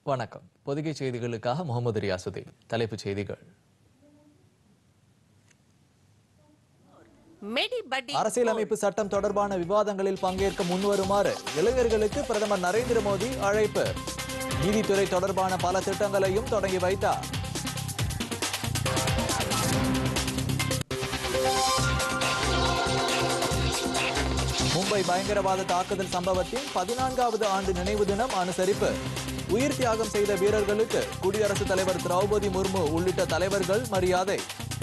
வணக்கம் பொதிகை செய்திகளுக்காக முகமது ரியாசுதீன் தலைப்புச் செய்திகள் மெடி படி அரசியலமைப்பு சட்டம் தொடர்பான விவாதங்களில் பங்கேற்க முன்வருமாறு இளைஞர்களுக்கு பிரதமர் நரேந்திர மோடி அழைப்பு நீதித்துறை தொடர்பான பல திட்டங்களையும் தொடங்கி வைத்தார் மும்பை பயங்கரவாத தாக்குதல் சம்பவத்தின் பதினான்காவது ஆண்டு நினைவு தினம் அனுசரிப்பு உயிர் தியாகம் செய்த வீரர்களுக்கு குடியரசுத் தலைவர் திரௌபதி முர்மு உள்ளிட்ட தலைவர்கள் மரியாதை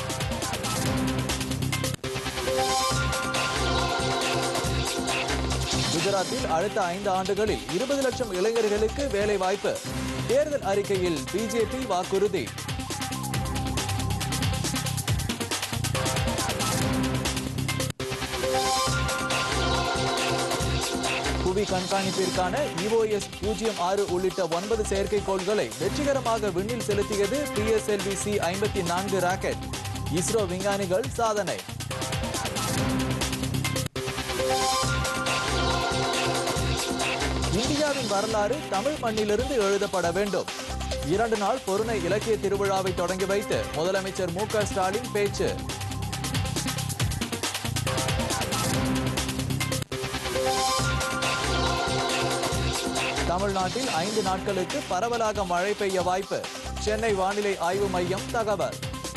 குஜராத்தில் அடுத்த ஐந்து ஆண்டுகளில் இருபது லட்சம் இளைஞர்களுக்கு வேலை வாய்ப்பு தேர்தல் அறிக்கையில் பிஜேபி வாக்குறுதி புவி கண்காணிப்பிற்கான இஓஎஸ் பூஜ்ஜியம் ஆறு உள்ளிட்ட ஒன்பது செயற்கைக்கோள்களை வெற்றிகரமாக விண்ணில் செலுத்தியது பிஎஸ்எல்வி சி ஐம்பத்தி நான்கு ராக்கெட் இஸ்ரோ விஞ்ஞானிகள் சாதனை இந்தியாவின் வரலாறு தமிழ் மண்ணிலிருந்து எழுதப்பட வேண்டும் இரண்டு நாள் பொருணை இலக்கிய திருவிழாவை தொடங்கி வைத்து முதலமைச்சர் மு க ஸ்டாலின் பேச்சு தமிழ்நாட்டில் ஐந்து நாட்களுக்கு பரவலாக மழை பெய்ய வாய்ப்பு சென்னை வானிலை ஆய்வு மையம் தகவல்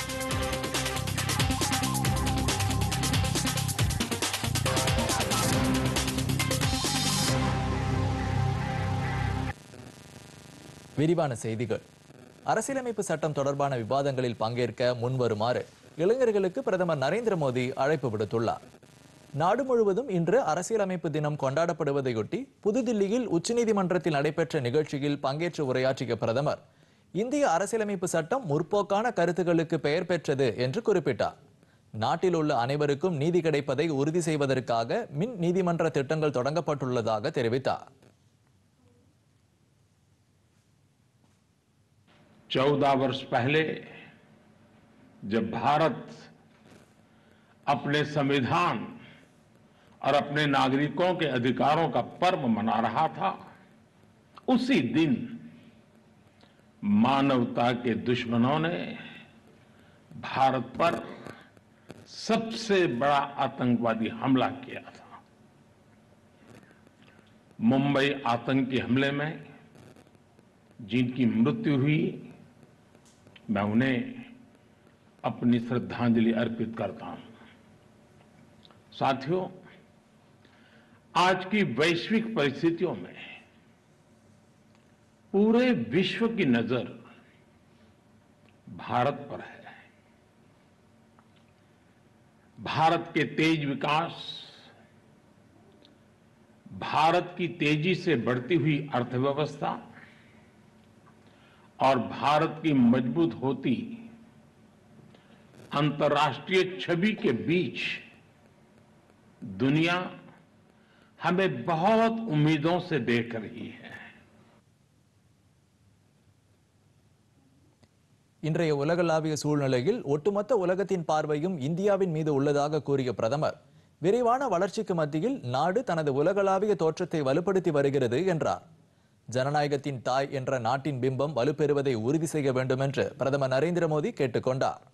விரிவான செய்திகள் அரசியலமைப்பு சட்டம் தொடர்பான விவாதங்களில் பங்கேற்க முன்வருமாறு இளைஞர்களுக்கு பிரதமர் நரேந்திர மோடி அழைப்பு விடுத்துள்ளார் நாடு முழுவதும் இன்று அரசியலமைப்பு தினம் கொண்டாடப்படுவதையொட்டி புதுதில்லியில் உச்சநீதிமன்றத்தில் நடைபெற்ற நிகழ்ச்சியில் பங்கேற்று உரையாற்றிய பிரதமர் இந்திய அரசியலமைப்பு சட்டம் முற்போக்கான கருத்துகளுக்கு பெயர் பெற்றது என்று குறிப்பிட்டார் நாட்டில் உள்ள அனைவருக்கும் நீதி கிடைப்பதை உறுதி செய்வதற்காக மின் நீதிமன்ற திட்டங்கள் தொடங்கப்பட்டுள்ளதாக தெரிவித்தார் चौदह वर्ष पहले जब भारत अपने संविधान और अपने नागरिकों के अधिकारों का पर्व मना रहा था उसी दिन मानवता के दुश्मनों ने भारत पर सबसे बड़ा आतंकवादी हमला किया था मुंबई आतंकी हमले में जिनकी मृत्यु हुई मैं उन्हें अपनी श्रद्धांजलि अर्पित करता हूं साथियों आज की वैश्विक परिस्थितियों में पूरे विश्व की नजर भारत पर है भारत के तेज विकास भारत की तेजी से बढ़ती हुई अर्थव्यवस्था और भारत की मजबूत होती अंतर्राष्ट्रीय छवि के बीच दुनिया हमें बहुत उम्मीदों से देख रही है இன்றைய உலகளாவிய சூழ்நிலையில் ஒட்டுமொத்த உலகத்தின் பார்வையும் இந்தியாவின் மீது உள்ளதாக கூறிய பிரதமர் விரைவான வளர்ச்சிக்கு மத்தியில் நாடு தனது உலகளாவிய தோற்றத்தை வலுப்படுத்தி வருகிறது என்றார் ஜனநாயகத்தின் தாய் என்ற நாட்டின் பிம்பம் வலுப்பெறுவதை உறுதி செய்ய வேண்டும் என்று பிரதமர் நரேந்திர மோடி கேட்டுக்கொண்டார்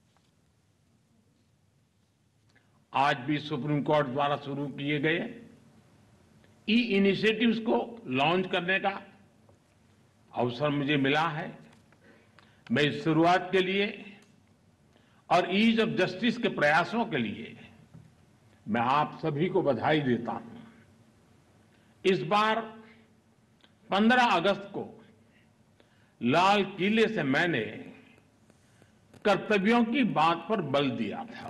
आज भी सुप्रीम कोर्ट द्वारा शुरू किए गए ई इनिशिएटिव्स को लॉन्च करने का अवसर मुझे मिला है मैं इस शुरुआत के लिए और ईज ऑफ जस्टिस के प्रयासों के लिए मैं आप सभी को बधाई देता हूं इस बार 15 अगस्त को लाल किले से मैंने कर्तव्यों की बात पर बल दिया था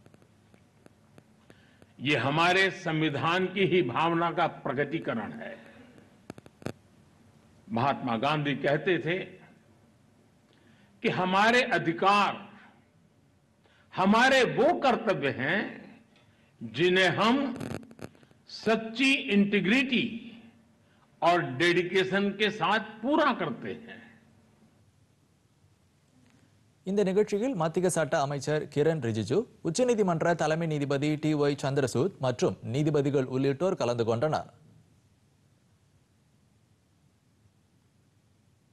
ये हमारे संविधान की ही भावना का प्रकटीकरण है महात्मा गांधी कहते थे कि हमारे अधिकार हमारे वो कर्तव्य हैं जिन्हें हम सच्ची इंटीग्रिटी और डेडिकेशन के साथ पूरा करते हैं இந்த நிகழ்ச்சியில் மத்திய சட்ட அமைச்சர் கிரண் ரிஜிஜு உச்சநீதிமன்ற தலைமை நீதிபதி டி ஒய் சந்திரசூட் மற்றும் நீதிபதிகள் உள்ளிட்டோர் கலந்து கொண்டனர்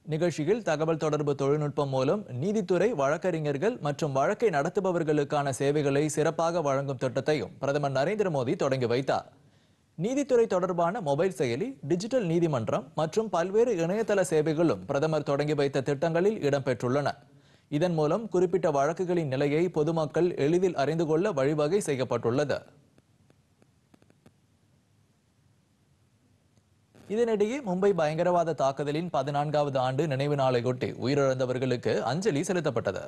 நிகழ்ச்சியில் தகவல் தொடர்பு தொழில்நுட்பம் மூலம் நீதித்துறை வழக்கறிஞர்கள் மற்றும் வழக்கை நடத்துபவர்களுக்கான சேவைகளை சிறப்பாக வழங்கும் திட்டத்தையும் பிரதமர் நரேந்திர மோடி தொடங்கி வைத்தார் நீதித்துறை தொடர்பான மொபைல் செயலி டிஜிட்டல் நீதிமன்றம் மற்றும் பல்வேறு இணையதள சேவைகளும் பிரதமர் தொடங்கி வைத்த திட்டங்களில் இடம்பெற்றுள்ளன இதன் மூலம் குறிப்பிட்ட வழக்குகளின் நிலையை பொதுமக்கள் எளிதில் அறிந்து கொள்ள வழிவகை செய்யப்பட்டுள்ளது இதனிடையே மும்பை பயங்கரவாத தாக்குதலின் பதினான்காவது ஆண்டு நினைவு நாளையொட்டி உயிரிழந்தவர்களுக்கு அஞ்சலி செலுத்தப்பட்டது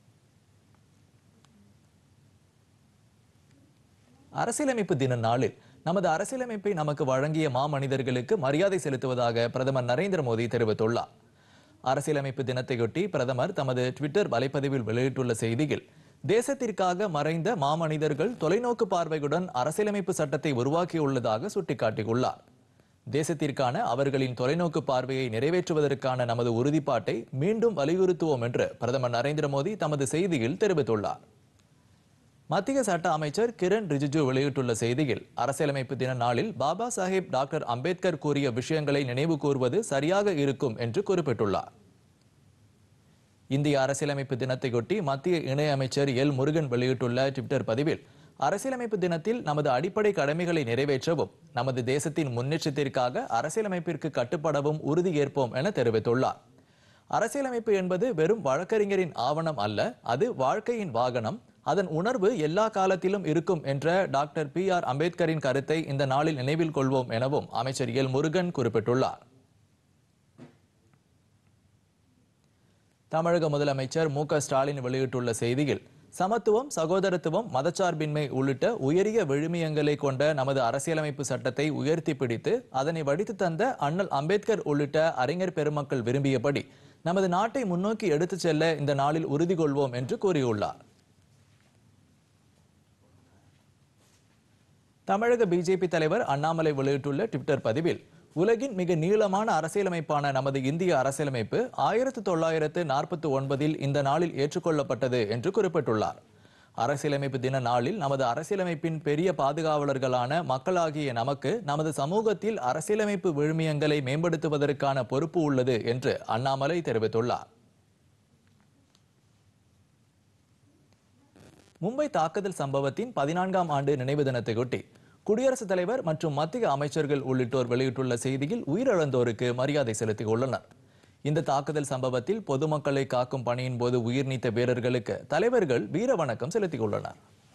அரசியலமைப்பு தின நாளில் நமது அரசியலமைப்பை நமக்கு வழங்கிய மாமனிதர்களுக்கு மரியாதை செலுத்துவதாக பிரதமர் நரேந்திர மோடி தெரிவித்துள்ளார் அரசியலமைப்பு தினத்தையொட்டி பிரதமர் தமது ட்விட்டர் வலைப்பதிவில் வெளியிட்டுள்ள செய்தியில் தேசத்திற்காக மறைந்த மாமனிதர்கள் தொலைநோக்கு பார்வையுடன் அரசியலமைப்பு சட்டத்தை உருவாக்கியுள்ளதாக சுட்டிக்காட்டியுள்ளார் தேசத்திற்கான அவர்களின் தொலைநோக்கு பார்வையை நிறைவேற்றுவதற்கான நமது உறுதிப்பாட்டை மீண்டும் வலியுறுத்துவோம் என்று பிரதமர் நரேந்திர மோடி தமது செய்தியில் தெரிவித்துள்ளார் மத்திய சட்ட அமைச்சர் கிரண் ரிஜிஜு வெளியிட்டுள்ள செய்தியில் அரசியலமைப்பு தின நாளில் பாபா சாஹேப் டாக்டர் அம்பேத்கர் கூறிய விஷயங்களை நினைவு கூர்வது சரியாக இருக்கும் என்று குறிப்பிட்டுள்ளார் இந்திய அரசியலமைப்பு தினத்தையொட்டி மத்திய இணையமைச்சர் எல் முருகன் வெளியிட்டுள்ள ட்விட்டர் பதிவில் அரசியலமைப்பு தினத்தில் நமது அடிப்படை கடமைகளை நிறைவேற்றவும் நமது தேசத்தின் முன்னேற்றத்திற்காக அரசியலமைப்பிற்கு கட்டுப்படவும் உறுதி ஏற்போம் என தெரிவித்துள்ளார் அரசியலமைப்பு என்பது வெறும் வழக்கறிஞரின் ஆவணம் அல்ல அது வாழ்க்கையின் வாகனம் அதன் உணர்வு எல்லா காலத்திலும் இருக்கும் என்ற டாக்டர் பி ஆர் அம்பேத்கரின் கருத்தை இந்த நாளில் நினைவில் கொள்வோம் எனவும் அமைச்சர் எல் முருகன் குறிப்பிட்டுள்ளார் தமிழக முதலமைச்சர் மு க ஸ்டாலின் வெளியிட்டுள்ள செய்தியில் சமத்துவம் சகோதரத்துவம் மதச்சார்பின்மை உள்ளிட்ட உயரிய விழுமியங்களை கொண்ட நமது அரசியலமைப்பு சட்டத்தை உயர்த்தி பிடித்து அதனை வடித்து தந்த அண்ணல் அம்பேத்கர் உள்ளிட்ட அறிஞர் பெருமக்கள் விரும்பியபடி நமது நாட்டை முன்னோக்கி எடுத்துச் செல்ல இந்த நாளில் உறுதி கொள்வோம் என்று கூறியுள்ளார் தமிழக பிஜேபி தலைவர் அண்ணாமலை வெளியிட்டுள்ள ட்விட்டர் பதிவில் உலகின் மிக நீளமான அரசியலமைப்பான நமது இந்திய அரசியலமைப்பு ஆயிரத்து தொள்ளாயிரத்து நாற்பத்தி ஒன்பதில் இந்த நாளில் ஏற்றுக்கொள்ளப்பட்டது என்று குறிப்பிட்டுள்ளார் அரசியலமைப்பு தின நாளில் நமது அரசியலமைப்பின் பெரிய பாதுகாவலர்களான மக்களாகிய நமக்கு நமது சமூகத்தில் அரசியலமைப்பு விழுமியங்களை மேம்படுத்துவதற்கான பொறுப்பு உள்ளது என்று அண்ணாமலை தெரிவித்துள்ளார் மும்பை தாக்குதல் சம்பவத்தின் பதினான்காம் ஆண்டு நினைவு தினத்தையொட்டி குடியரசுத் தலைவர் மற்றும் மத்திய அமைச்சர்கள் உள்ளிட்டோர் வெளியிட்டுள்ள செய்தியில் உயிரிழந்தோருக்கு மரியாதை செலுத்தியுள்ளனர் இந்த தாக்குதல் சம்பவத்தில் பொதுமக்களை காக்கும் பணியின் போது உயிர் நீத்த வீரர்களுக்கு தலைவர்கள் வீர வணக்கம் செலுத்தியுள்ளனர்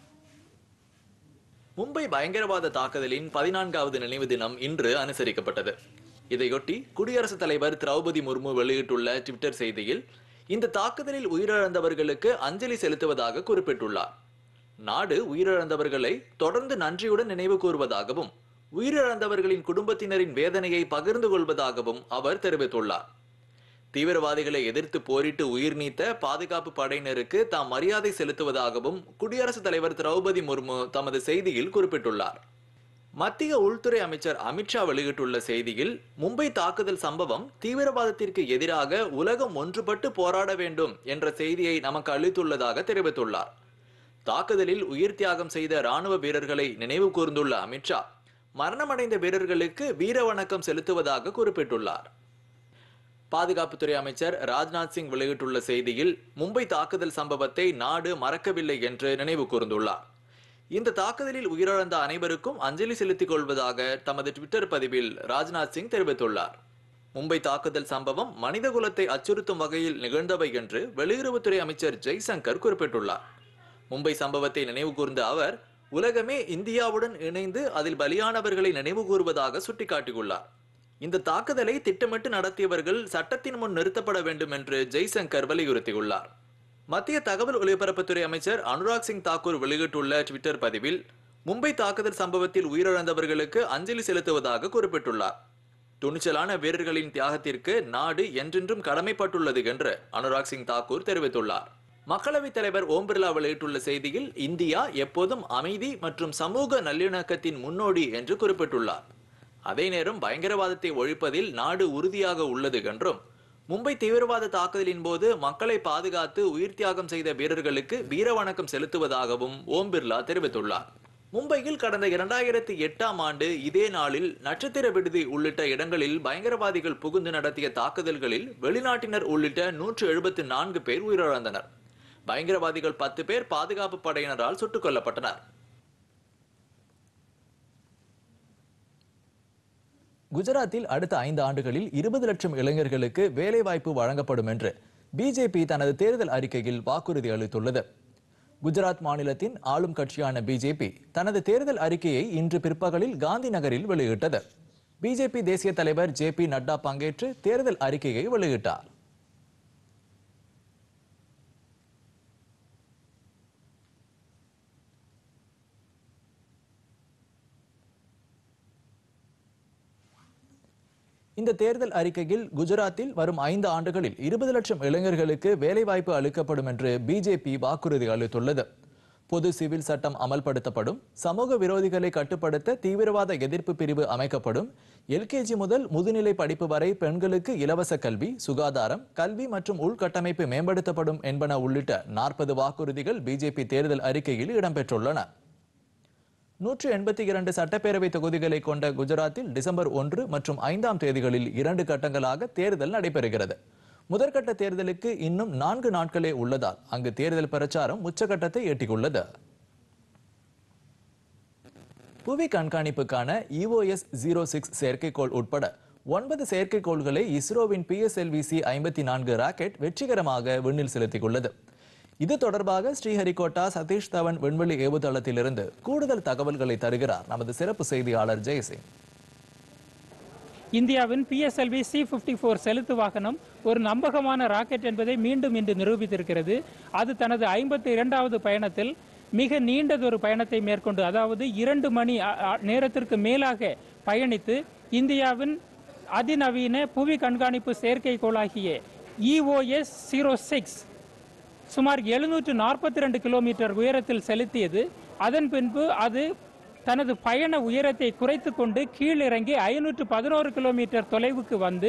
மும்பை பயங்கரவாத தாக்குதலின் பதினான்காவது நினைவு தினம் இன்று அனுசரிக்கப்பட்டது இதையொட்டி குடியரசுத் தலைவர் திரௌபதி முர்மு வெளியிட்டுள்ள ட்விட்டர் செய்தியில் இந்த தாக்குதலில் உயிரிழந்தவர்களுக்கு அஞ்சலி செலுத்துவதாக குறிப்பிட்டுள்ளார் நாடு உயிரிழந்தவர்களை தொடர்ந்து நன்றியுடன் நினைவு கூறுவதாகவும் உயிரிழந்தவர்களின் குடும்பத்தினரின் வேதனையை பகிர்ந்து கொள்வதாகவும் அவர் தெரிவித்துள்ளார் தீவிரவாதிகளை எதிர்த்து போரிட்டு உயிர் நீத்த பாதுகாப்பு படையினருக்கு தாம் மரியாதை செலுத்துவதாகவும் குடியரசுத் தலைவர் திரௌபதி முர்மு தமது செய்தியில் குறிப்பிட்டுள்ளார் மத்திய உள்துறை அமைச்சர் அமித்ஷா வெளியிட்டுள்ள செய்தியில் மும்பை தாக்குதல் சம்பவம் தீவிரவாதத்திற்கு எதிராக உலகம் ஒன்றுபட்டு போராட வேண்டும் என்ற செய்தியை நமக்கு அளித்துள்ளதாக தெரிவித்துள்ளார் தாக்குதலில் உயிர் தியாகம் செய்த ராணுவ வீரர்களை நினைவு கூர்ந்துள்ள அமித்ஷா மரணமடைந்த வீரர்களுக்கு வீர வணக்கம் செலுத்துவதாக குறிப்பிட்டுள்ளார் பாதுகாப்புத்துறை அமைச்சர் ராஜ்நாத் சிங் வெளியிட்டுள்ள செய்தியில் மும்பை தாக்குதல் சம்பவத்தை நாடு மறக்கவில்லை என்று நினைவு கூர்ந்துள்ளார் இந்த தாக்குதலில் உயிரிழந்த அனைவருக்கும் அஞ்சலி செலுத்திக் கொள்வதாக தமது ட்விட்டர் பதிவில் ராஜ்நாத் சிங் தெரிவித்துள்ளார் மும்பை தாக்குதல் சம்பவம் மனிதகுலத்தை அச்சுறுத்தும் வகையில் நிகழ்ந்தவை என்று வெளியுறவுத்துறை அமைச்சர் ஜெய்சங்கர் குறிப்பிட்டுள்ளார் மும்பை சம்பவத்தை நினைவு கூர்ந்த அவர் உலகமே இந்தியாவுடன் இணைந்து அதில் பலியானவர்களை நினைவு கூறுவதாக சுட்டிக்காட்டியுள்ளார் இந்த தாக்குதலை திட்டமிட்டு நடத்தியவர்கள் சட்டத்தின் முன் நிறுத்தப்பட வேண்டும் என்று ஜெய்சங்கர் வலியுறுத்தியுள்ளார் மத்திய தகவல் ஒலிபரப்புத்துறை அமைச்சர் அனுராக் சிங் தாக்கூர் வெளியிட்டுள்ள ட்விட்டர் பதிவில் மும்பை தாக்குதல் சம்பவத்தில் உயிரிழந்தவர்களுக்கு அஞ்சலி செலுத்துவதாக குறிப்பிட்டுள்ளார் துணிச்சலான வீரர்களின் தியாகத்திற்கு நாடு என்றென்றும் கடமைப்பட்டுள்ளது என்று அனுராக் சிங் தாக்கூர் தெரிவித்துள்ளார் மக்களவைத் தலைவர் ஓம் பிர்லா வெளியிட்டுள்ள செய்தியில் இந்தியா எப்போதும் அமைதி மற்றும் சமூக நல்லிணக்கத்தின் முன்னோடி என்று குறிப்பிட்டுள்ளார் அதே நேரம் பயங்கரவாதத்தை ஒழிப்பதில் நாடு உறுதியாக உள்ளது என்றும் மும்பை தீவிரவாத தாக்குதலின் போது மக்களை பாதுகாத்து உயிர் தியாகம் செய்த வீரர்களுக்கு வீர வணக்கம் செலுத்துவதாகவும் ஓம் பிர்லா தெரிவித்துள்ளார் மும்பையில் கடந்த இரண்டாயிரத்தி எட்டாம் ஆண்டு இதே நாளில் நட்சத்திர விடுதி உள்ளிட்ட இடங்களில் பயங்கரவாதிகள் புகுந்து நடத்திய தாக்குதல்களில் வெளிநாட்டினர் உள்ளிட்ட நூற்று எழுபத்தி நான்கு பேர் உயிரிழந்தனர் பயங்கரவாதிகள் பத்து பேர் பாதுகாப்பு படையினரால் சுட்டுக் கொல்லப்பட்டனர் குஜராத்தில் அடுத்த ஐந்து ஆண்டுகளில் இருபது லட்சம் இளைஞர்களுக்கு வேலைவாய்ப்பு வழங்கப்படும் என்று பிஜேபி தனது தேர்தல் அறிக்கையில் வாக்குறுதி அளித்துள்ளது குஜராத் மாநிலத்தின் ஆளும் கட்சியான பிஜேபி தனது தேர்தல் அறிக்கையை இன்று பிற்பகலில் காந்தி நகரில் வெளியிட்டது பிஜேபி தேசிய தலைவர் ஜே பி நட்டா பங்கேற்று தேர்தல் அறிக்கையை வெளியிட்டார் இந்த தேர்தல் அறிக்கையில் குஜராத்தில் வரும் ஐந்து ஆண்டுகளில் இருபது லட்சம் இளைஞர்களுக்கு வேலைவாய்ப்பு அளிக்கப்படும் என்று பிஜேபி வாக்குறுதி அளித்துள்ளது பொது சிவில் சட்டம் அமல்படுத்தப்படும் சமூக விரோதிகளை கட்டுப்படுத்த தீவிரவாத எதிர்ப்பு பிரிவு அமைக்கப்படும் எல்கேஜி முதல் முதுநிலை படிப்பு வரை பெண்களுக்கு இலவச கல்வி சுகாதாரம் கல்வி மற்றும் உள்கட்டமைப்பு மேம்படுத்தப்படும் என்பன உள்ளிட்ட நாற்பது வாக்குறுதிகள் பிஜேபி தேர்தல் அறிக்கையில் இடம்பெற்றுள்ளன நூற்று எண்பத்தி இரண்டு சட்டப்பேரவை தொகுதிகளை கொண்ட குஜராத்தில் டிசம்பர் ஒன்று மற்றும் ஐந்தாம் தேதிகளில் இரண்டு கட்டங்களாக தேர்தல் நடைபெறுகிறது முதற்கட்ட தேர்தலுக்கு இன்னும் நான்கு நாட்களே உள்ளதால் அங்கு தேர்தல் பிரச்சாரம் உச்சகட்டத்தை எட்டியுள்ளது புவி கண்காணிப்புக்கான இஓஎஸ் ஜீரோ சிக்ஸ் செயற்கைக்கோள் உட்பட ஒன்பது செயற்கைக்கோள்களை இஸ்ரோவின் பிஎஸ்எல்விசி ஐம்பத்தி நான்கு ராக்கெட் வெற்றிகரமாக விண்ணில் செலுத்தியுள்ளது இது தொடர்பாக ஸ்ரீஹரிகோட்டா சதீஷ் தவன் விண்வெளி ஏவுதளத்திலிருந்து கூடுதல் தகவல்களை தருகிறார் நமது சிறப்பு செய்தியாளர் ஜெயசிங் இந்தியாவின் பிஎஸ்எல்வி சி பிப்டி ஃபோர் செலுத்து வாகனம் ஒரு நம்பகமான ராக்கெட் என்பதை மீண்டும் இன்று நிரூபித்திருக்கிறது அது தனது ஐம்பத்தி இரண்டாவது பயணத்தில் மிக நீண்டதொரு பயணத்தை மேற்கொண்டு அதாவது இரண்டு மணி அ- அ- நேரத்திற்கு மேலாக பயணித்து இந்தியாவின் அதிநவீன புவி கண்காணிப்பு செயற்கைக்கோளாகிய இஓஎஸ் ஜீரோ சிக்ஸ் சுமார் எழுநூற்று நாற்பத்தி ரெண்டு கிலோமீட்டர் உயரத்தில் செலுத்தியது அதன் பின்பு அது தனது பயண உயரத்தை குறைத்து கொண்டு கீழிறங்கி ஐநூற்று பதினோரு கிலோமீட்டர் தொலைவுக்கு வந்து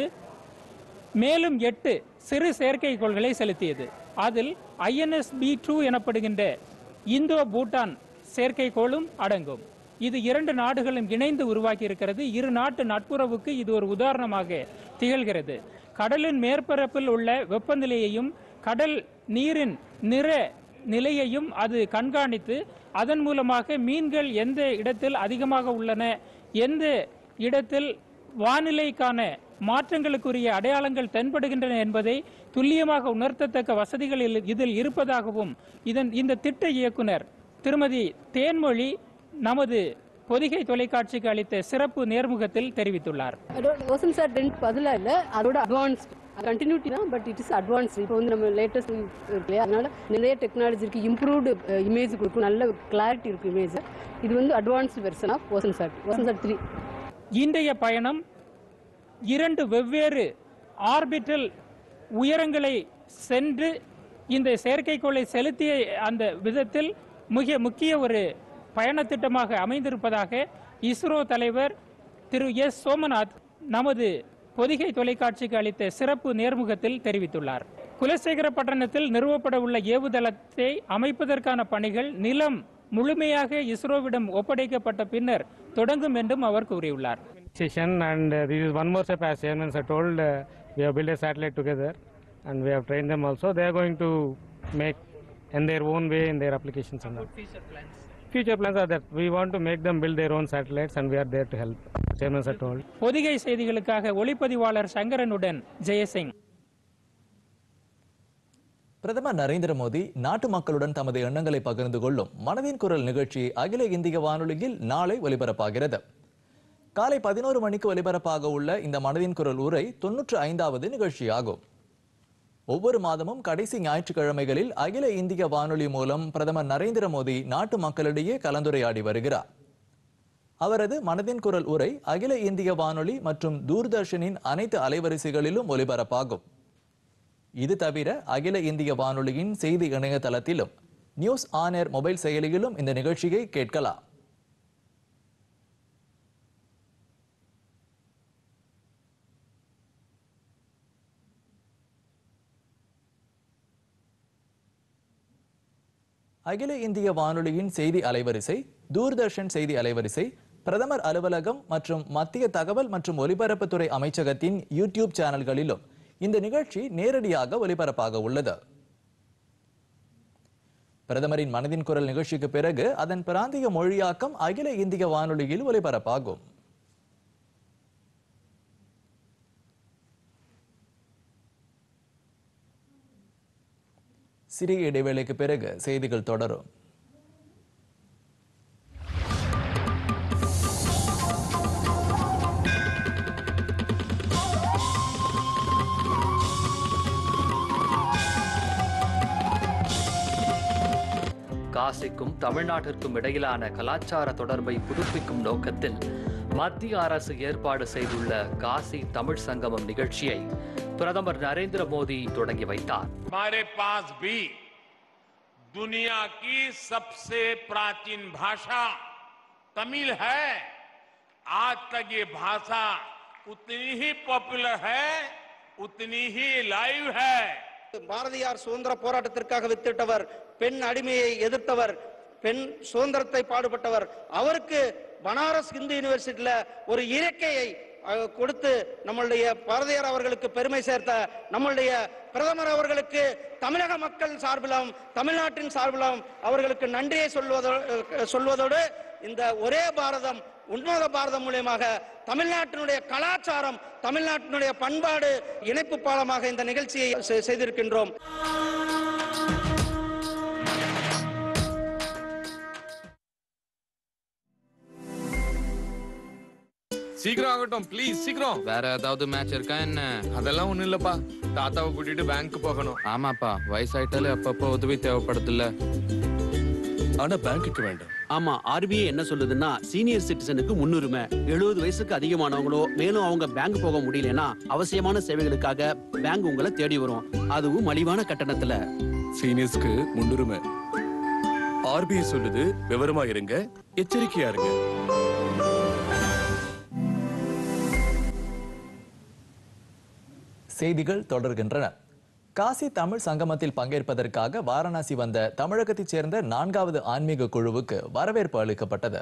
மேலும் எட்டு சிறு செயற்கைக்கோள்களை செலுத்தியது அதில் ஐஎன்எஸ் பி டூ எனப்படுகின்ற இந்தோ பூட்டான் செயற்கைக்கோளும் அடங்கும் இது இரண்டு நாடுகளும் இணைந்து உருவாக்கி இருக்கிறது இரு நாட்டு நட்புறவுக்கு இது ஒரு உதாரணமாக திகழ்கிறது கடலின் மேற்பரப்பில் உள்ள வெப்பநிலையையும் கடல் நீரின் நிற நிலையையும் அது கண்காணித்து அதன் மூலமாக மீன்கள் எந்த இடத்தில் அதிகமாக உள்ளன எந்த இடத்தில் வானிலைக்கான மாற்றங்களுக்குரிய அடையாளங்கள் தென்படுகின்றன என்பதை துல்லியமாக உணர்த்தத்தக்க வசதிகள் இல்- இதில் இருப்பதாகவும் இதன் இந்த திட்ட இயக்குனர் திருமதி தேன்மொழி நமது பொதிகை தொலைக்காட்சிக்கு அளித்த சிறப்பு நேர்முகத்தில் தெரிவித்துள்ளார் அதோட ஓசன் சார் டென்ட் பதிலாக இல்லை அதோட அட்வான்ஸ்ட் கண்டினியூட்டி தான் பட் இட் இஸ் அட்வான்ஸ்ட் இப்போ வந்து நம்ம லேட்டஸ்ட் இருக்கு இல்லையா அதனால நிறைய டெக்னாலஜி இருக்கு இம்ப்ரூவ்டு இமேஜ் கொடுக்கும் நல்ல கிளாரிட்டி இருக்கும் இமேஜ் இது வந்து advanced version of Oceansat Oceansat three இன்றைய பயணம் இரண்டு வெவ்வேறு ஆர்பிட்டல் உயரங்களை சென்று இந்த செயற்கைக்கோளை செலுத்திய அந்த விதத்தில் மிக முக்கிய ஒரு பயணத் திட்டமாக அமைந்திருப்பதாக இஸ்ரோ தலைவர் திரு எஸ் சோமநாத் நமது பொதிகை தொலைக்காட்சிக்கு அளித்த சிறப்பு நேர்முகத்தில் தெரிவித்துள்ளார் குலசேகரப்பட்டணத்தில் நிறுவப்பட உள்ள ஏவுதளத்தை அமைப்பதற்கான பணிகள் நிலம் முழுமையாக இஸ்ரோவிடம் ஒப்படைக்கப்பட்ட பின்னர் தொடங்கும் என்றும் அவர் கூறியுள்ளார் station and uh, this is one more step as chairman sir told uh, we have built a satellite together and we have trained them also they are going to make in their own way in their applications and all. future plans are that we want to make them build their own satellites and we are there to help chairman sir told Pothigai செய்திகளுக்காக ஒளிப்பதிவாளர் சங்கரனுடன் ஜெயசிங் பிரதமர் நரேந்திர மோடி நாட்டு மக்களுடன் தமது எண்ணங்களை பகிர்ந்து கொள்ளும் மனதின் குரல் நிகழ்ச்சி அகில இந்திய வானொலியில் நாளை ஒலிபரப்பாகிறது காலை பதினோரு மணிக்கு ஒலிபரப்பாக உள்ள இந்த மனதின் குரல் உரை தொன்னூற்று ஐந்தாவது நிகழ்ச்சியாகும் ஒவ்வொரு மாதமும் கடைசி ஞாயிற்றுக்கிழமைகளில் அகில இந்திய வானொலி மூலம் பிரதமர் நரேந்திர மோடி நாட்டு மக்களிடையே கலந்துரையாடி வருகிறார் அவரது மனதின் குரல் உரை அகில இந்திய வானொலி மற்றும் தூர்தர்ஷனின் அனைத்து அலைவரிசைகளிலும் ஒலிபரப்பாகும் இது தவிர அகில இந்திய வானொலியின் செய்தி இணையதளத்திலும் நியூஸ் ஆன் ஏர் மொபைல் செயலியிலும் இந்த நிகழ்ச்சியை கேட்கலாம் அகில இந்திய வானொலியின் செய்தி அலைவரிசை தூர்தர்ஷன் செய்தி அலைவரிசை பிரதமர் அலுவலகம் மற்றும் மத்திய தகவல் மற்றும் ஒலிபரப்புத்துறை அமைச்சகத்தின் யூடியூப் சேனல்களிலும் இந்த நிகழ்ச்சி நேரடியாக ஒலிபரப்பாக உள்ளது பிரதமரின் மனதின் குரல் நிகழ்ச்சிக்கு பிறகு அதன் பிராந்திய மொழியாக்கம் அகில இந்திய வானொலியில் ஒலிபரப்பாகும் சிறிய இடைவேளைக்கு பிறகு செய்திகள் தொடரும் காசிக்கும் தமிழ்நாட்டிற்கும் இடையிலான கலாச்சார தொடர்பை புதுப்பிக்கும் நோக்கத்தில் மத்திய அரசு ஏற்பாடு செய்துள்ள காசி தமிழ் சங்கமம் நிகழ்ச்சியை பிரதமர் நரேந்திர மோடி தொடங்கி வைத்தார் हमारे पास भी दुनिया की सबसे प्राचीन भाषा तमिल है आज तक ये भाषा उतनी ही पॉपुलर है उतनी ही लाइव है பாரதியார் சுதந்திர போராட்டத்திற்காக வித்திட்டவர் பெண் அடிமையை எதிர்த்தவர் பெண் சுதந்திரத்தை பாடுபட்டவர் அவருக்கு பனாரஸ் இந்து யூனிவர்சிட்டியில ஒரு இயற்கையை அஹ், கொடுத்து நம்மளுடைய பாரதியார் அவர்களுக்கு பெருமை சேர்த்த நம்மளுடைய பிரதமர் அவர்களுக்கு தமிழக மக்கள் சார்பிலும் தமிழ்நாட்டின் சார்பிலும் அவர்களுக்கு நன்றியை சொல்வதோடு சொல்வதோடு இந்த ஒரே பாரதம் உன்னத பாரதம் மூலியமாக தமிழ்நாட்டினுடைய கலாச்சாரம் தமிழ்நாட்டினுடைய பண்பாடு இணைப்பு பாலமாக இந்த நிகழ்ச்சியை செ- செய்திருக்கின்றோம் சீக்கிரம் ஆகட்டும் ப்ளீஸ் சீக்கிரம் வேற ஏதாவது மேட்ச் இருக்கா என்ன அதெல்லாம் ஒண்ணும் இல்லப்பா தாத்தாவை கூட்டிட்டு பேங்க் போகணும் ஆமாப்பா வயசாயிட்டாலே அப்பப்போ உதவி தேவைப்படுதுல்ல ஆனா பேங்க்குக்கு வேண்டாம் ஆமா ஆர்பிஐ என்ன சொல்லுதுன்னா சீனியர் சிட்டிசனுக்கு முன்னுரிமை எழுபது வயசுக்கு அதிகமானவங்களோ மேலும் அவங்க பேங்க் போக முடியலன்னா அவசியமான சேவைகளுக்காக பேங்க் உங்களை தேடி வரும் அதுவும் மலிவான கட்டணத்துல சீனியர்ஸ்க்கு முன்னுரிமை ஆர்பிஐ சொல்லுது விவரமா இருங்க எச்சரிக்கையா இருங்க செய்திகள் தொடர்கின்றன காசி தமிழ் சங்கமத்தில் பங்கேற்பதற்காக வாரணாசி வந்த தமிழகத்தைச் சேர்ந்த நான்காவது ஆன்மீக குழுவுக்கு வரவேற்பு அளிக்கப்பட்டது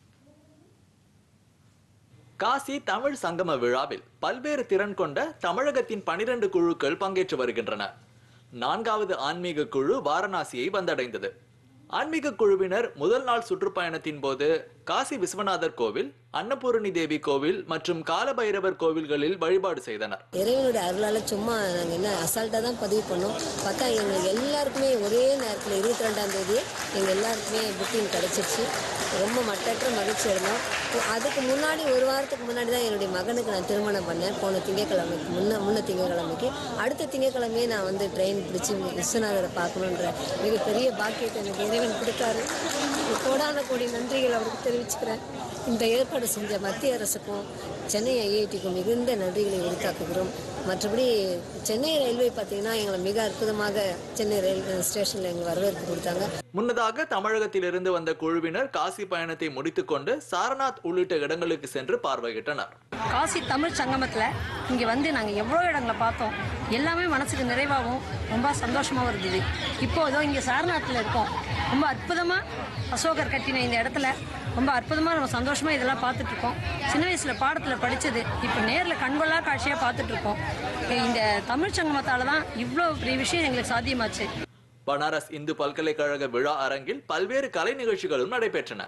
காசி தமிழ் சங்கம விழாவில் பல்வேறு திறன் கொண்ட தமிழகத்தின் பனிரெண்டு குழுக்கள் பங்கேற்று வருகின்றன நான்காவது ஆன்மீக குழு வாரணாசியை வந்தடைந்தது ஆன்மீக குழுவினர் முதல் நாள் சுற்றுப்பயணத்தின் போது காசி விஸ்வநாதர் கோவில் அன்னபூரணி தேவி கோவில் மற்றும் காலபைரவர் கோவில்களில் வழிபாடு செய்தனர் இறைவனுடைய அருளால சும்மா நாங்கள் என்ன அசால்ட்டாக தான் பதிவு பண்ணோம் பார்த்தா எங்களுக்கு எல்லாருக்குமே ஒரே நேரத்தில் இருபத்தி ரெண்டாம் தேதி எங்கள் எல்லாருக்குமே புக்கிங் கிடச்சிருச்சு ரொம்ப மட்டற்ற மகிழ்ச்சி இருந்தோம் இப்போ அதுக்கு முன்னாடி ஒரு வாரத்துக்கு முன்னாடி தான் என்னுடைய மகனுக்கு நான் திருமணம் பண்ணேன் போன திங்கட்கிழமைக்கு முன்ன முன்ன திங்கட்கிழமைக்கு அடுத்த திங்கட்கிழமையே நான் வந்து ட்ரெயின் பிடிச்சி விஸ்வநாதரை பார்க்கணுன்ற மிகப்பெரிய பாக்கியத்தை எனக்கு இறைவன் கொடுத்தாரு கோடான கோடி நன்றிகள் அவருக்கு தெரிவிச்சுக்கிறேன் இந்த ஏற்பாடு செஞ்ச மத்திய அரசுக்கும் சென்னை ஐஐடிக்கும் மிகுந்த நன்றிகளை உரித்தாக்குகிறோம் மற்றபடி சென்னை ரயில்வே பார்த்தீங்கன்னா எங்களை மிக அற்புதமாக சென்னை ரயில் ஸ்டேஷனில் எங்களுக்கு வரவேற்பு கொடுத்தாங்க முன்னதாக தமிழகத்திலிருந்து வந்த குழுவினர் காசி பயணத்தை முடித்துக்கொண்டு சாரநாத் உள்ளிட்ட இடங்களுக்கு சென்று பார்வையிட்டனர் காசி தமிழ் சங்கமத்தில் இங்கே வந்து நாங்கள் எவ்வளோ இடங்களை பார்த்தோம் எல்லாமே மனசுக்கு நிறைவாகவும் ரொம்ப சந்தோஷமாகவும் இருந்தது இப்போதோ இங்கே சாரநாத்தில் இருக்கோம் ரொம்ப அற்புதமாக அசோகர் கட்டின இந்த இடத்துல ரொம்ப அற்புதமாக நம்ம சந்தோஷமாக இதெல்லாம் பார்த்துட்டு இருக்கோம் சின்ன வயசில் பாடத்தில் படித்தது இப்போ நேரில் கண்கொள்ளா காட்சியாக பார்த்துட்டு இருக்கோம் இந்த தமிழ் சங்கமத்தால் தான் இவ்வளோ பெரிய விஷயம் எங்களுக்கு சாத்தியமாச்சு பனாரஸ் இந்து பல்கலைக்கழக விழா அரங்கில் பல்வேறு கலை நிகழ்ச்சிகளும் நடைபெற்றன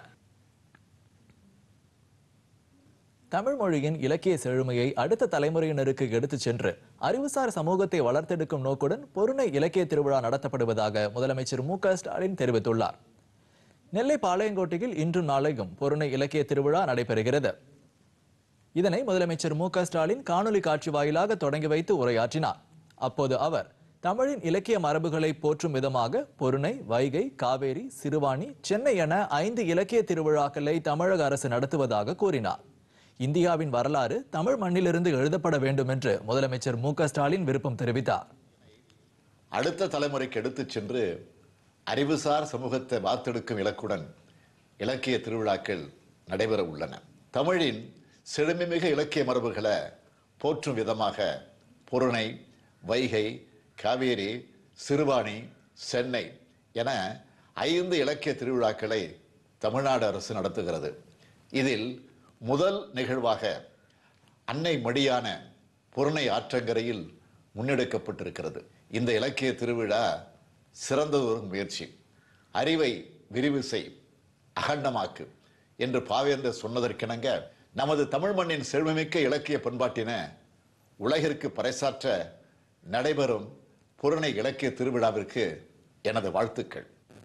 தமிழ் மொழியின் இலக்கிய செழுமையை அடுத்த தலைமுறையினருக்கு எடுத்துச் சென்று அறிவுசார் சமூகத்தை வளர்த்தெடுக்கும் நோக்குடன் பொருணை இலக்கிய திருவிழா நடத்தப்படுவதாக முதலமைச்சர் மு க ஸ்டாலின் தெரிவித்துள்ளார் நெல்லை பாளையங்கோட்டையில் இன்றும் நாளையும் பொருணை இலக்கிய திருவிழா நடைபெறுகிறது இதனை முதலமைச்சர் மு க ஸ்டாலின் காணொலி காட்சி வாயிலாக தொடங்கி வைத்து உரையாற்றினார் அப்போது அவர் தமிழின் இலக்கிய மரபுகளை போற்றும் விதமாக பொருணை வைகை காவேரி சிறுவாணி சென்னை என ஐந்து இலக்கிய திருவிழாக்களை தமிழக அரசு நடத்துவதாக கூறினார் இந்தியாவின் வரலாறு தமிழ் மண்ணிலிருந்து எழுதப்பட வேண்டும் என்று முதலமைச்சர் மு க ஸ்டாலின் விருப்பம் தெரிவித்தார் அடுத்த தலைமுறைக்கு எடுத்துச் சென்று அறிவுசார் சமூகத்தை வாத்தெடுக்கும் இலக்குடன் இலக்கிய திருவிழாக்கள் நடைபெற உள்ளன தமிழின் செழுமைமிகு இலக்கிய மரபுகளை போற்றும் விதமாக பொருணை வைகை காவேரி சிறுவாணி சென்னை என ஐந்து இலக்கிய திருவிழாக்களை தமிழ்நாடு அரசு நடத்துகிறது இதில் முதல் நிகழ்வாக அன்னை மடியான புறணை ஆற்றங்கரையில் முன்னெடுக்கப்பட்டிருக்கிறது இந்த இலக்கிய திருவிழா சிறந்ததொரு முயற்சி அறிவை விரிவு செய் அகண்டமாக்கு என்று பாவேந்தர் சொன்னதற்கிணங்க நமது தமிழ் மண்ணின் செழுமைமிக்க இலக்கிய பண்பாட்டின உலகிற்கு பறைசாற்ற நடைபெறும் புறணை இலக்கிய திருவிழாவிற்கு எனது வாழ்த்துக்கள்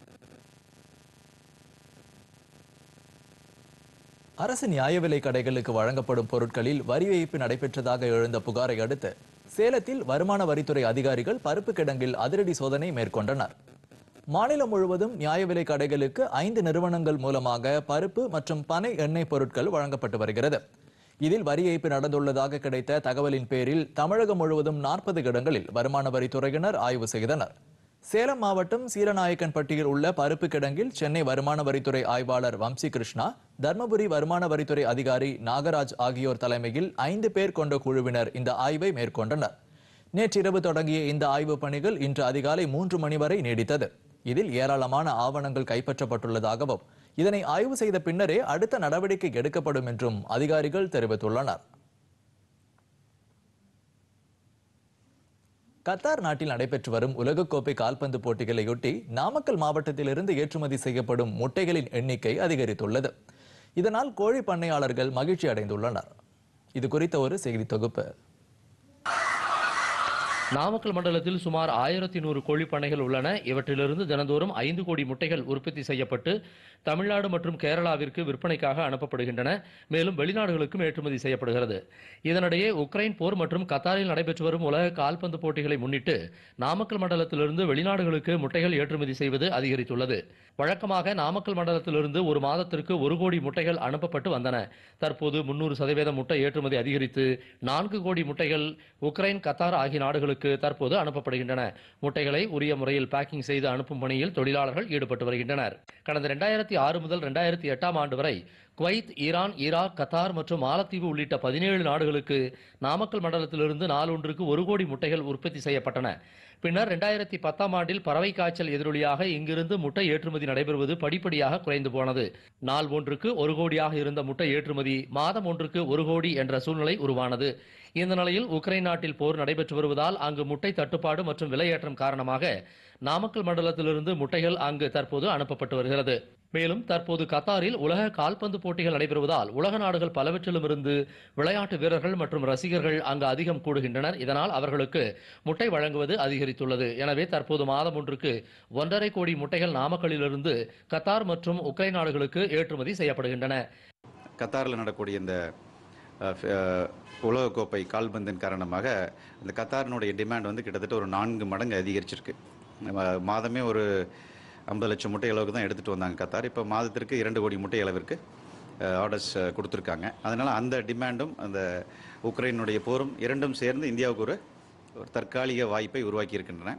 அரசு நியாய விலை கடைகளுக்கு வழங்கப்படும் பொருட்களில் வரி ஏய்ப்பு நடைபெற்றதாக எழுந்த புகாரை அடுத்து சேலத்தில் வருமான வரித்துறை அதிகாரிகள் பருப்பு கிடங்கில் அதிரடி சோதனை மேற்கொண்டனர் மாநிலம் முழுவதும் நியாய விலை கடைகளுக்கு ஐந்து நிறுவனங்கள் மூலமாக பருப்பு மற்றும் பனை எண்ணெய் பொருட்கள் வழங்கப்பட்டு வருகிறது இதில் வரி ஏய்ப்பு நடந்துள்ளதாக கிடைத்த தகவலின் பேரில் தமிழகம் முழுவதும் நாற்பது இடங்களில் வருமான வரித்துறையினர் ஆய்வு செய்தனர் சேலம் மாவட்டம் சீலநாயக்கன்பட்டியில் உள்ள பருப்பு கிடங்கில் சென்னை வருமான வரித்துறை ஆய்வாளர் வம்சி கிருஷ்ணா தர்மபுரி வருமான வரித்துறை அதிகாரி நாகராஜ் ஆகியோர் தலைமையில் ஐந்து பேர் கொண்ட குழுவினர் இந்த ஆய்வை மேற்கொண்டனர் நேற்றிரவு தொடங்கிய இந்த ஆய்வுப் பணிகள் இன்று அதிகாலை மூன்று மணி வரை நீடித்தது இதில் ஏராளமான ஆவணங்கள் கைப்பற்றப்பட்டுள்ளதாகவும் இதனை ஆய்வு செய்த பின்னரே அடுத்த நடவடிக்கை எடுக்கப்படும் என்றும் அதிகாரிகள் தெரிவித்துள்ளனர் கத்தார் நாட்டில் நடைபெற்று வரும் உலகக்கோப்பை கால்பந்து போட்டிகளையொட்டி நாமக்கல் மாவட்டத்திலிருந்து ஏற்றுமதி செய்யப்படும் முட்டைகளின் எண்ணிக்கை அதிகரித்துள்ளது இதனால் கோழி பண்ணையாளர்கள் மகிழ்ச்சி அடைந்துள்ளனர் இது குறித்த ஒரு செய்தி தொகுப்பு நாமக்கல் மண்டலத்தில் சுமார் ஆயிரத்தி நூறு கோழி பண்ணைகள் உள்ளன இவற்றிலிருந்து தினந்தோறும் ஐந்து கோடி முட்டைகள் உற்பத்தி செய்யப்பட்டு தமிழ்நாடு மற்றும் கேரளாவிற்கு விற்பனைக்காக அனுப்பப்படுகின்றன மேலும் வெளிநாடுகளுக்கும் ஏற்றுமதி செய்யப்படுகிறது இதனிடையே உக்ரைன் போர் மற்றும் கத்தாரில் நடைபெற்று வரும் உலக கால்பந்து போட்டிகளை முன்னிட்டு நாமக்கல் மண்டலத்திலிருந்து வெளிநாடுகளுக்கு முட்டைகள் ஏற்றுமதி செய்வது அதிகரித்துள்ளது வழக்கமாக நாமக்கல் மண்டலத்திலிருந்து ஒரு மாதத்திற்கு ஒரு கோடி முட்டைகள் அனுப்பப்பட்டு வந்தன தற்போது முன்னூறு சதவீத முட்டை ஏற்றுமதி அதிகரித்து நான்கு கோடி முட்டைகள் உக்ரைன் கத்தார் ஆகிய நாடுகளுக்கு தற்போது அனுப்பப்படுகின்றன முட்டைகளை உரிய முறையில் பேக்கிங் செய்து அனுப்பும் பணியில் தொழிலாளர்கள் ஈடுபட்டு வருகின்றனர் கடந்த இரண்டாயிரத்தி ஆறு முதல் இரண்டாயிரத்தி எட்டாம் ஆண்டு வரை குவைத் ஈரான் ஈராக் கத்தார் மற்றும் மாலத்தீவு உள்ளிட்ட பதினேழு நாடுகளுக்கு நாமக்கல் மண்டலத்திலிருந்து நாளொன்றுக்கு ஒரு கோடி முட்டைகள் உற்பத்தி செய்யப்பட்டன பின்னர் இரண்டாயிரத்தி பத்தாம் ஆண்டில் பறவை காய்ச்சல் எதிரொலியாக இங்கிருந்து முட்டை ஏற்றுமதி நடைபெறுவது படிப்படியாக குறைந்து போனது நாள் ஒன்றுக்கு ஒரு கோடியாக இருந்த முட்டை ஏற்றுமதி மாதம் ஒன்றுக்கு ஒரு கோடி என்ற சூழ்நிலை உருவானது இந்த நிலையில் உக்ரைன் நாட்டில் போர் நடைபெற்று வருவதால் அங்கு முட்டை தட்டுப்பாடு மற்றும் விலையேற்றம் காரணமாக நாமக்கல் மண்டலத்திலிருந்து முட்டைகள் அங்கு தற்போது அனுப்பப்பட்டு வருகிறது மேலும் தற்போது கத்தாரில் உலக கால்பந்து போட்டிகள் நடைபெறுவதால் உலக நாடுகள் பலவற்றிலுமிருந்து விளையாட்டு வீரர்கள் மற்றும் ரசிகர்கள் அங்கு அதிகம் கூடுகின்றனர் இதனால் அவர்களுக்கு முட்டை வழங்குவது அதிகரித்துள்ளது எனவே தற்போது மாதம் ஒன்றுக்கு ஒன்றரை கோடி முட்டைகள் நாமக்கல்லிலிருந்து கத்தார் மற்றும் உக்ரைன் நாடுகளுக்கு ஏற்றுமதி செய்யப்படுகின்றன கத்தாரில் நடக்கக்கூடிய இந்த அஹ், ஃப- அஹ், உலகக்கோப்பை கால்பந்தின் காரணமாக இந்த கத்தாரினுடைய டிமாண்ட் வந்து கிட்டத்தட்ட ஒரு நான்கு மடங்கு அதிகரிச்சிருக்கு நம்ம மாதமே ஒரு ஐம்பது லட்சம் முட்டை அளவுக்கு தான் எடுத்துகிட்டு வந்தாங்க கத்தார் இப்போ மாதத்திற்கு இரண்டு கோடி முட்டை அளவிற்கு ஆர்டர்ஸ் கொடுத்துருக்காங்க அதனால் அந்த டிமாண்டும் அந்த உக்ரைனுடைய போரும் இரண்டும் சேர்ந்து இந்தியாவுக்கு ஒரு ஒரு தற்காலிக வாய்ப்பை உருவாக்கி இருக்கின்றன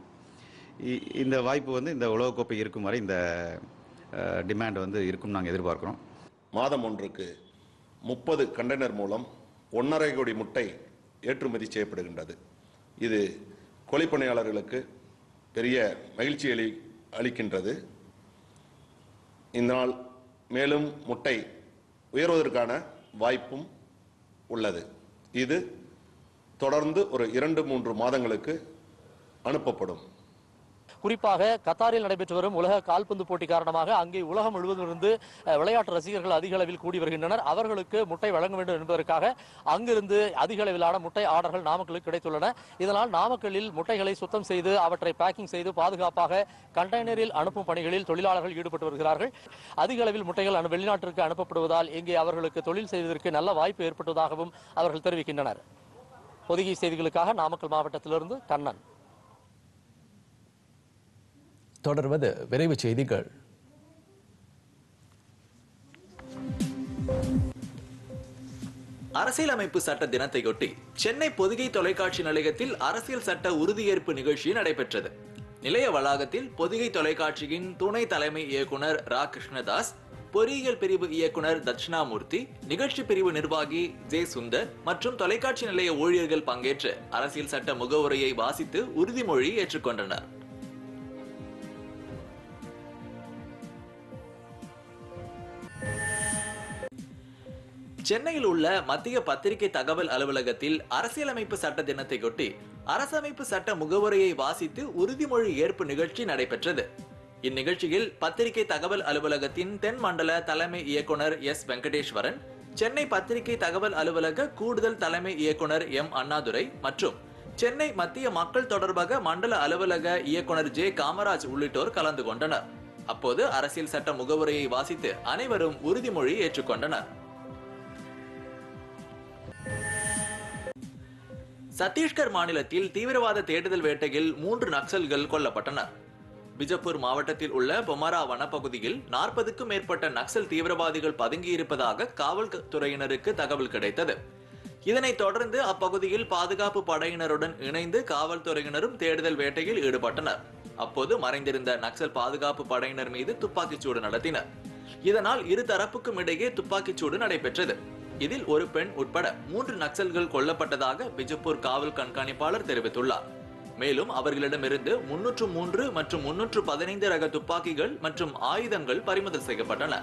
இ- இந்த வாய்ப்பு வந்து இந்த உலகக்கோப்பை இருக்கும் வரை இந்த டிமாண்ட் வந்து இருக்கும் நாங்கள் எதிர்பார்க்குறோம் மாதம் ஒன்றுக்கு முப்பது கண்டெய்னர் மூலம் ஒன்றரை கோடி முட்டை ஏற்றுமதி செய்யப்படுகின்றது இது கோழிப்பண்ணையாளர்களுக்கு பெரிய மகிழ்ச்சி அளி அளிக்கின்றது இதனால் மேலும் முட்டை உயர்வதற்கான வாய்ப்பும் உள்ளது இது தொடர்ந்து ஒரு இரண்டு மூன்று மாதங்களுக்கு அனுப்பப்படும் குறிப்பாக கத்தாரில் நடைபெற்று வரும் உலக கால்பந்து போட்டி காரணமாக அங்கே உலகம் முழுவதும் இருந்து அஹ், விளையாட்டு ரசிகர்கள் அதிக அளவில் கூடி வருகின்றனர் அவர்களுக்கு முட்டை வழங்க வேண்டும் என்பதற்காக அங்கிருந்து அதிக அளவிலான முட்டை ஆர்டர்கள் நாமக்கலுக்கு கிடைத்துள்ளன இதனால் நாமக்கல்லில் முட்டைகளை சுத்தம் செய்து அவற்றை பேக்கிங் செய்து பாதுகாப்பாக கண்டெய்னரில் அனுப்பும் பணிகளில் தொழிலாளர்கள் ஈடுபட்டு வருகிறார்கள் அதிக அளவில் முட்டைகள் அனு- வெளிநாட்டிற்கு அனுப்பப்படுவதால் இங்கே அவர்களுக்கு தொழில் செய்வதற்கு நல்ல வாய்ப்பு ஏற்பட்டதாகவும் அவர்கள் தெரிவிக்கின்றனர் பொதிகை செய்திகளுக்காக நாமக்கல் மாவட்டத்திலிருந்து கண்ணன் தொடர்வது விரைவுச் செய்திகள் அரசியலமைப்பு சட்ட தினத்தையொட்டி சென்னை பொதிகை தொலைக்காட்சி நிலையத்தில் அரசியல் சட்ட உறுதியேற்பு நிகழ்ச்சி நடைபெற்றது நிலைய வளாகத்தில் பொதிகை தொலைக்காட்சியின் துணை தலைமை இயக்குனர் ரா கிருஷ்ணதாஸ் பொறியியல் பிரிவு இயக்குனர் தட்சிணாமூர்த்தி நிகழ்ச்சி பிரிவு நிர்வாகி ஜே சுந்தர் மற்றும் தொலைக்காட்சி நிலைய ஊழியர்கள் பங்கேற்று அரசியல் சட்ட முகவுரையை வாசித்து உறுதிமொழி ஏற்றுக்கொண்டனர் சென்னையில் உள்ள மத்திய பத்திரிகை தகவல் அலுவலகத்தில் அரசியலமைப்பு சட்ட தினத்தையொட்டி அரசமைப்பு சட்ட முகவுரையை வாசித்து உறுதிமொழி ஏற்பு நிகழ்ச்சி நடைபெற்றது இந்நிகழ்ச்சியில் பத்திரிகை தகவல் அலுவலகத்தின் தென் மண்டல தலைமை இயக்குனர் எஸ் வெங்கடேஸ்வரன் சென்னை பத்திரிகை தகவல் அலுவலக கூடுதல் தலைமை இயக்குனர் எம் அண்ணாதுரை மற்றும் சென்னை மத்திய மக்கள் தொடர்பாக மண்டல அலுவலக இயக்குனர் ஜே காமராஜ் உள்ளிட்டோர் கலந்து கொண்டனர் அப்போது அரசியல் சட்ட முகவுரையை வாசித்து அனைவரும் உறுதிமொழி ஏற்றுக்கொண்டனர் சத்தீஸ்கர் மாநிலத்தில் தீவிரவாத தேடுதல் வேட்டையில் மூன்று நக்சல்கள் கொல்லப்பட்டனர் பிஜப்பூர் மாவட்டத்தில் உள்ள பொமரா வனப்பகுதியில் நாற்பதுக்கும் மேற்பட்ட நக்சல் தீவிரவாதிகள் பதுங்கியிருப்பதாக காவல்துறையினருக்கு தகவல் கிடைத்தது இதனைத் தொடர்ந்து அப்பகுதியில் பாதுகாப்பு படையினருடன் இணைந்து காவல்துறையினரும் தேடுதல் வேட்டையில் ஈடுபட்டனர் அப்போது மறைந்திருந்த நக்சல் பாதுகாப்பு படையினர் மீது துப்பாக்கிச் சூடு நடத்தினர் இதனால் இரு தரப்புக்கும் இடையே துப்பாக்கிச் சூடு நடைபெற்றது இதில் ஒரு பெண் உட்பட மூன்று நக்சல்கள் கொல்லப்பட்டதாக பிஜப்பூர் காவல் கண்காணிப்பாளர் தெரிவித்துள்ளார் மேலும் அவர்களிடமிருந்து முன்னூற்று மூன்று மற்றும் முன்னூற்று பதினைந்து ரக துப்பாக்கிகள் மற்றும் ஆயுதங்கள் பறிமுதல் செய்யப்பட்டன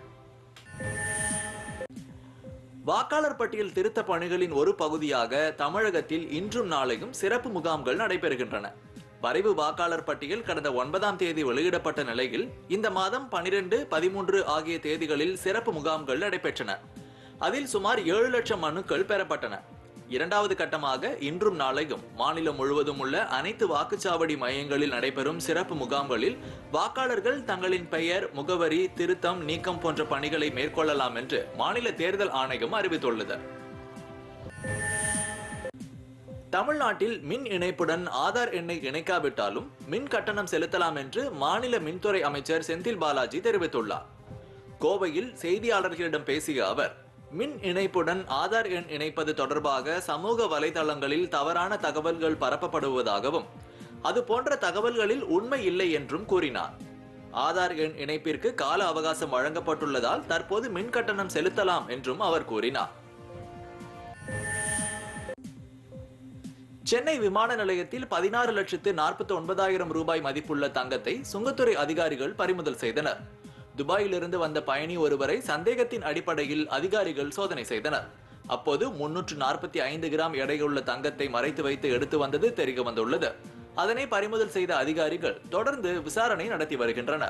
வாக்காளர் பட்டியல் திருத்த பணிகளின் ஒரு பகுதியாக தமிழகத்தில் இன்றும் நாளையும் சிறப்பு முகாம்கள் நடைபெறுகின்றன வரைவு வாக்காளர் பட்டியல் கடந்த ஒன்பதாம் தேதி வெளியிடப்பட்ட நிலையில் இந்த மாதம் பனிரெண்டு பதிமூன்று ஆகிய தேதிகளில் சிறப்பு முகாம்கள் நடைபெற்றன அதில் சுமார் ஏழு லட்சம் மனுக்கள் பெறப்பட்டன இரண்டாவது கட்டமாக இன்றும் நாளையும் மாநிலம் முழுவதும் உள்ள அனைத்து வாக்குச்சாவடி மையங்களில் நடைபெறும் சிறப்பு முகாம்களில் வாக்காளர்கள் தங்களின் பெயர் முகவரி திருத்தம் நீக்கம் போன்ற பணிகளை மேற்கொள்ளலாம் என்று மாநில தேர்தல் ஆணையம் அறிவித்துள்ளது தமிழ்நாட்டில் மின் இணைப்புடன் ஆதார் எண்ணை இணைக்காவிட்டாலும் மின் கட்டணம் செலுத்தலாம் என்று மாநில மின்துறை அமைச்சர் செந்தில் பாலாஜி தெரிவித்துள்ளார் கோவையில் செய்தியாளர்களிடம் பேசிய அவர் மின் இணைப்புடன் ஆதார் எண் இணைப்பது தொடர்பாக சமூக வலைதளங்களில் தவறான தகவல்கள் பரப்பப்படுவதாகவும் அது போன்ற தகவல்களில் உண்மை இல்லை என்றும் கூறினார் ஆதார் எண் இணைப்பிற்கு கால அவகாசம் வழங்கப்பட்டுள்ளதால் தற்போது மின் கட்டணம் செலுத்தலாம் என்றும் அவர் கூறினார் சென்னை விமான நிலையத்தில் பதினாறு லட்சத்து நாற்பத்தி ஒன்பதாயிரம் ரூபாய் மதிப்புள்ள தங்கத்தை சுங்கத்துறை அதிகாரிகள் பறிமுதல் செய்தனர் துபாயிலிருந்து வந்த பயணி ஒருவரை சந்தேகத்தின் அடிப்படையில் அதிகாரிகள் சோதனை செய்தனர் அப்போது முன்னூற்று நாற்பத்தி ஐந்து கிராம் எடையுள்ள தங்கத்தை மறைத்து வைத்து எடுத்து வந்தது தெரிய வந்துள்ளது அதனை பறிமுதல் செய்த அதிகாரிகள் தொடர்ந்து விசாரணை நடத்தி வருகின்றனர்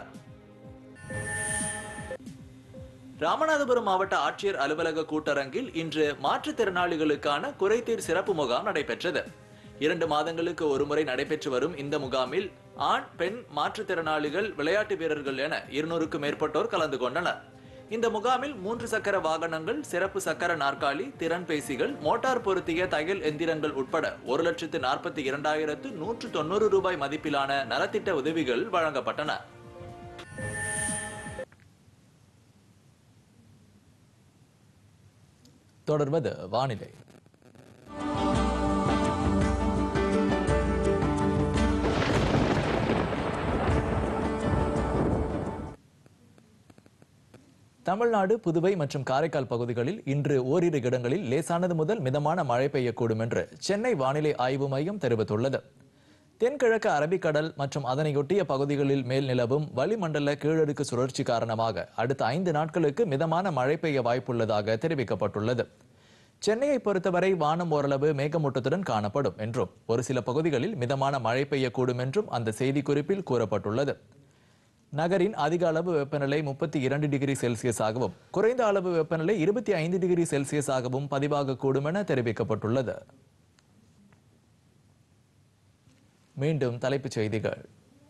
ராமநாதபுரம் மாவட்ட ஆட்சியர் அலுவலக கூட்டரங்கில் இன்று மாற்றுத்திறனாளிகளுக்கான குறைதீர் சிறப்பு முகாம் நடைபெற்றது இரண்டு மாதங்களுக்கு ஒருமுறை நடைபெற்று வரும் இந்த முகாமில் ஆண் பெண் மாற்றுத்திறனாளிகள் விளையாட்டு வீரர்கள் என இருநூறுக்கும் மேற்பட்டோர் கலந்து கொண்டனர் இந்த முகாமில் மூன்று சக்கர வாகனங்கள் சிறப்பு சக்கர நாற்காலி திறன் பேசிகள் மோட்டார் பொருத்திய தையல் எந்திரங்கள் உட்பட ஒரு லட்சத்து நாற்பத்தி இரண்டாயிரத்து நூற்று தொண்ணூறு ரூபாய் மதிப்பிலான நலத்திட்ட உதவிகள் வழங்கப்பட்டன தொடர்வது வானிலை தமிழ்நாடு புதுவை மற்றும் காரைக்கால் பகுதிகளில் இன்று ஓரிரு இடங்களில் லேசானது முதல் மிதமான மழை பெய்யக்கூடும் என்று சென்னை வானிலை ஆய்வு மையம் தெரிவித்துள்ளது தென்கிழக்கு அரபிக்கடல் மற்றும் அதனையொட்டிய பகுதிகளில் மேல் நிலவும் வளிமண்டல கீழடுக்கு சுழற்சி காரணமாக அடுத்த ஐந்து நாட்களுக்கு மிதமான மழை பெய்ய வாய்ப்புள்ளதாக தெரிவிக்கப்பட்டுள்ளது சென்னையை பொறுத்தவரை வானம் ஓரளவு மேகமூட்டத்துடன் காணப்படும் என்றும் ஒரு சில பகுதிகளில் மிதமான மழை பெய்யக்கூடும் என்றும் அந்த செய்திக்குறிப்பில் கூறப்பட்டுள்ளது நகரின் அதிக அளவு வெப்பநிலை முப்பத்தி இரண்டு டிகிரி செல்சியஸாகவும் குறைந்த அளவு வெப்பநிலை இருபத்தி ஐந்து டிகிரி செல்சியஸாகவும் பதிவாகக்கூடும் என தெரிவிக்கப்பட்டுள்ளது மீண்டும் தலைப்புச் செய்திகள்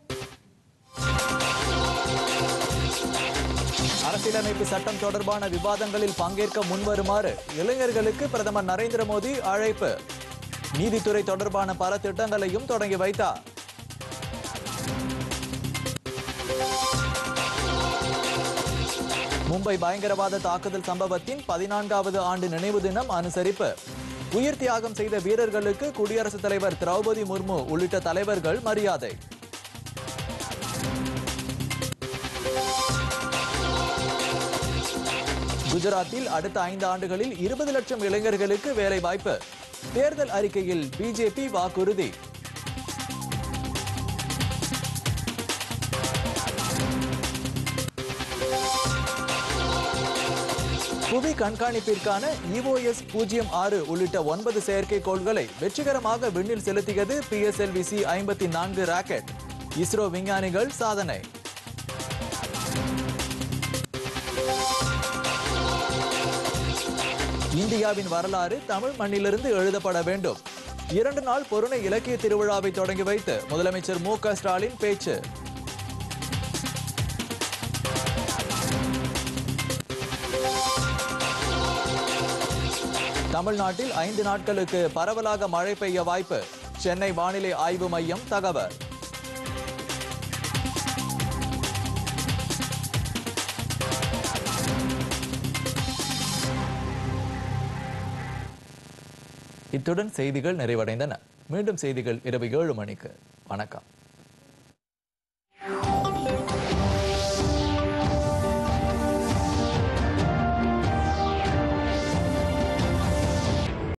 அரசியலமைப்பு சட்டம் தொடர்பான விவாதங்களில் பங்கேற்க முன்வருமாறு இளைஞர்களுக்கு பிரதமர் நரேந்திர மோடி அழைப்பு நீதித்துறை தொடர்பான பல திட்டங்களையும் தொடங்கி வைத்தார் மும்பை பயங்கரவாத தாக்குதல் சம்பவத்தின் பதினான்காவது ஆண்டு நினைவு தினம் அனுசரிப்பு உயிர் தியாகம் செய்த வீரர்களுக்கு குடியரசுத் தலைவர் திரௌபதி முர்மு உள்ளிட்ட தலைவர்கள் மரியாதை குஜராத்தில் அடுத்த ஐந்து ஆண்டுகளில் இருபது லட்சம் இளைஞர்களுக்கு வேலை வாய்ப்பு தேர்தல் அறிக்கையில் பிஜேபி வாக்குறுதி புவி கண்காணிப்பிற்கான இஓஎஸ் பூஜ்ஜியம் ஆறு உள்ளிட்ட ஒன்பது செயற்கைக்கோள்களை வெற்றிகரமாக விண்ணில் செலுத்தியது பிஎஸ்எல்வி சி ஐம்பத்தி நான்கு ராக்கெட் இஸ்ரோ விஞ்ஞானிகள் சாதனை இந்தியாவின் வரலாறு தமிழ் மண்ணிலிருந்து எழுதப்பட வேண்டும் இரண்டு நாள் பொருணை இலக்கிய திருவிழாவை தொடங்கி வைத்து முதலமைச்சர் மு க ஸ்டாலின் பேச்சு தமிழ்நாட்டில் ஐந்து நாட்களுக்கு பரவலாக மழை பெய்ய வாய்ப்பு சென்னை வானிலை ஆய்வு மையம் தகவல் இத்துடன் செய்திகள் நிறைவடைந்தன மீண்டும் செய்திகள் இரவு ஏழு மணிக்கு வணக்கம்